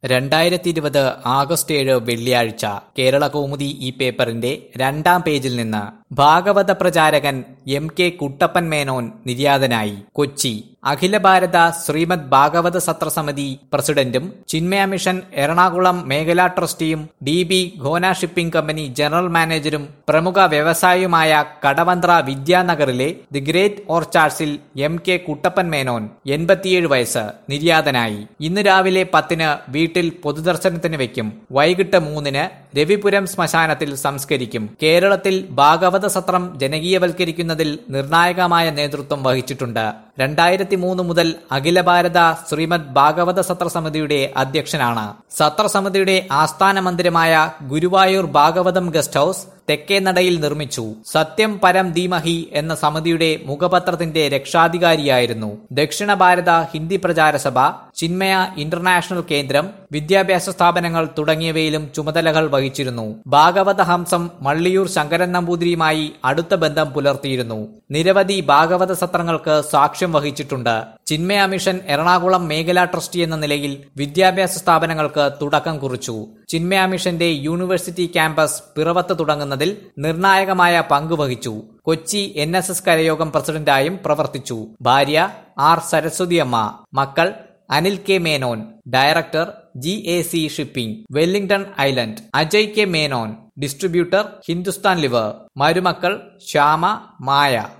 രണ്ടായിരത്തി ഇരുപത് ആഗസ്റ്റ് ഏഴ് വെള്ളിയാഴ്ച കേരള കൗമുദി ഈ പേപ്പറിന്റെ രണ്ടാം പേജിൽ നിന്ന് ഭാഗവത പ്രചാരകൻ എം കെ കുട്ടപ്പൻ മേനോൻ നിര്യാതനായി കൊച്ചി അഖില ഭാരത ശ്രീമദ് ഭാഗവത സത്രസമിതി പ്രസിഡന്റും ചിന്മയ മിഷൻ എറണാകുളം മേഖലാ ട്രസ്റ്റിയും D B Ghona shipping company general മാനേജരും പ്രമുഖ വ്യവസായിയുമായ കടവന്ത്ര വിദ്യാനഗറിലെ ദി ഗ്രേറ്റ് ഓർച്ചാർഡ്സിൽ എം കെ കുട്ടപ്പൻ മേനോൻ എൺപത്തിയേഴ് വയസ്സ് നിര്യാതനായി ഇന്ന് രാവിലെ പത്തിന് വീട്ടിൽ പൊതുദർശനത്തിന് വെക്കും വൈകിട്ട് മൂന്നിന് രവിപുരം ശ്മശാനത്തിൽ സംസ്കരിക്കും കേരളത്തിൽ ഭാഗവത സത്രം ജനകീയവൽക്കരിക്കുന്നതിൽ നിർണായകമായ നേതൃത്വം വഹിച്ചിട്ടുണ്ട് രണ്ടായിരത്തി മൂന്ന് മുതൽ അഖില ഭാരത ശ്രീമദ് ഭാഗവത സത്രസമിതിയുടെ അധ്യക്ഷനാണ് സത്രസമിതിയുടെ ആസ്ഥാന മന്ദിരമായ ഗുരുവായൂർ ഭാഗവതം ഗസ്റ്റ് ഹൌസ് തെക്കേ നടയിൽ നിർമ്മിച്ചു സത്യം പരം ധീമഹി എന്ന സമിതിയുടെ മുഖപത്രത്തിന്റെ രക്ഷാധികാരിയായിരുന്നു ദക്ഷിണ ഭാരത ഹിന്ദി പ്രചാര സഭ ചിന്മയ ഇന്റർനാഷണൽ കേന്ദ്രം വിദ്യാഭ്യാസ സ്ഥാപനങ്ങൾ തുടങ്ങിയവയിലും ചുമതലകൾ വഹിച്ചിരുന്നു ഭാഗവത ഹംസം മള്ളിയൂർ ശങ്കരൻ നമ്പൂതിരിയുമായി അടുത്ത ബന്ധം പുലർത്തിയിരുന്നു നിരവധി ഭാഗവത സത്രങ്ങൾക്ക് സാക്ഷ്യം വഹിച്ചിട്ടുണ്ട് ചിന്മയ മിഷൻ എറണാകുളം മേഖലാ ട്രസ്റ്റി എന്ന നിലയിൽ വിദ്യാഭ്യാസ സ്ഥാപനങ്ങൾക്ക് തുടക്കം കുറിച്ചു ചിന്മയ മിഷന്റെ യൂണിവേഴ്സിറ്റി ക്യാമ്പസ് പിറവത്ത് തുടങ്ങുന്നതിൽ നിർണായകമായ പങ്ക് വഹിച്ചു കൊച്ചി എൻ എസ് എസ് കരയോഗം പ്രസിഡന്റായും പ്രവർത്തിച്ചു ഭാര്യ ആർ സരസ്വതിയമ്മ മക്കൾ Anil K Menon director G A C shipping Wellington island Ajay K Menon distributor Hindustan Lever മരുമക്കൾ ശ്യാമ മായ